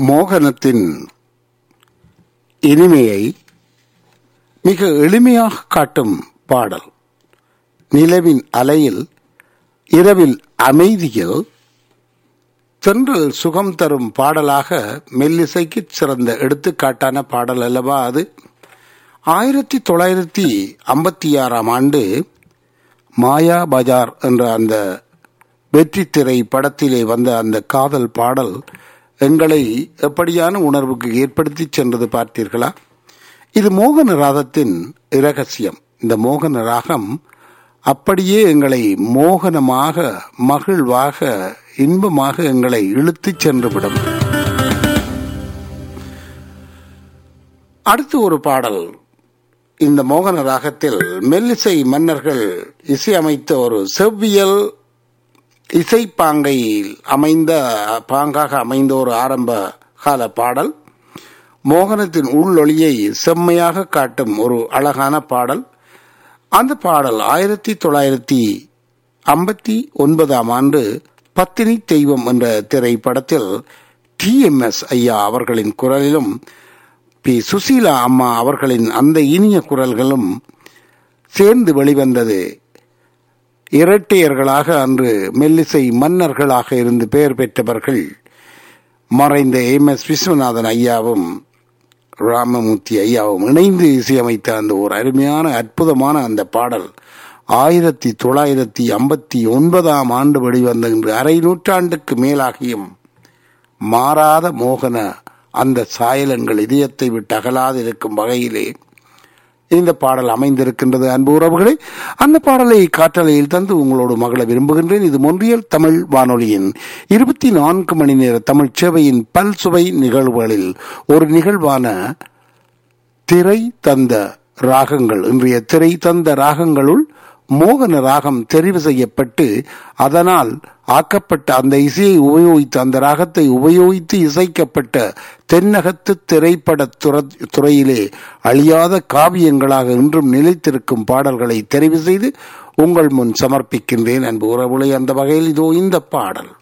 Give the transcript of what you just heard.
மோகனத்தின் இனிமையை மிக எளிமையாக காட்டும் பாடல் நிலவின் அலையில் இரவில் அமைதியில் தென்றல் சுகம் தரும் பாடலாக மெல்லிசைக்கு சிறந்த எடுத்துக்காட்டான பாடல் அல்லவா அது ஆயிரத்தி தொள்ளாயிரத்தி ஐம்பத்தி ஆறாம் ஆண்டு மாயா பஜார் என்ற அந்த வெற்றி திரை படத்திலே வந்த அந்த காதல் பாடல் எங்களை எப்படியான உணர்வுக்கு ஏற்படுத்தி சென்றது பார்த்தீர்களா இது மோகன ராகத்தின் இரகசியம் இந்த மோகன ராகம் அப்படியே எங்களை மோகனமாக மகிழ்வாக இன்பமாக எங்களை இழுத்துச் சென்றுவிடும் அடுத்து ஒரு பாடல் இந்த மோகன ராகத்தில் மெல்லிசை மன்னர்கள் இசையமைத்த ஒரு செவ்வியல் இசைப்பாங்கையில் அமைந்த பாங்காக அமைந்த ஒரு ஆரம்ப கால பாடல் மோகனத்தின் உள்ளொளியை செம்மையாக காட்டும் ஒரு அழகான பாடல் அந்த பாடல் ஆயிரத்தி தொள்ளாயிரத்தி ஐம்பத்தி ஒன்பதாம் ஆண்டு பத்தினி தெய்வம் என்ற திரைப்படத்தில் டி எம் எஸ் ஐயா அவர்களின் குரலிலும் பி சுசீலா அம்மா அவர்களின் அந்த இனிய குரல்களும் சேர்ந்து வெளிவந்தது இரட்டையர்களாக அன்று மெல்லிசை மன்னர்களாக இருந்து பெயர் பெற்றவர்கள் மறைந்த எம் எஸ் விஸ்வநாதன் ஐயாவும் ராமமூர்த்தி ஐயாவும் இணைந்து இசையமைத்த அந்த ஒரு அருமையான அற்புதமான அந்த பாடல் ஆயிரத்தி தொள்ளாயிரத்தி ஐம்பத்தி ஒன்பதாம் ஆண்டு வெளிவந்த இன்று அரை நூற்றாண்டுக்கு மேலாகியும் மாறாத மோகன அந்த சாயலங்கள் இதயத்தை விட்டு அகலாதிருக்கும் வகையிலே இந்த பாடல் அமைந்திருக்கின்றது அன்பு உறவுகளே அந்த பாடலை காற்றலையில் தந்து உங்களோடு மகள விரும்புகின்றேன் இது மொன்றியல் தமிழ் வானொலியின் இருபத்தி நான்கு மணி நேர தமிழ் சேவையின் பல் சுவை நிகழ்வுகளில் ஒரு நிகழ்வான திரை தந்த ராகங்கள் இன்றைய திரை தந்த ராகங்களுள் மோகன ராகம் தெரிவு செய்யப்பட்டு அதனால் ஆக்கப்பட்ட அந்த இசையை உபயோகித்து அந்த ராகத்தை உபயோகித்து இசைக்கப்பட்ட தென்னகத்து திரைப்பட துறையிலே அழியாத காவியங்களாக இன்றும் நிலைத்திருக்கும் பாடல்களை தெரிவு செய்து உங்கள் முன் சமர்ப்பிக்கின்றேன் அன்பு உறவுகளை அந்த வகையில் இதோ இந்த பாடல்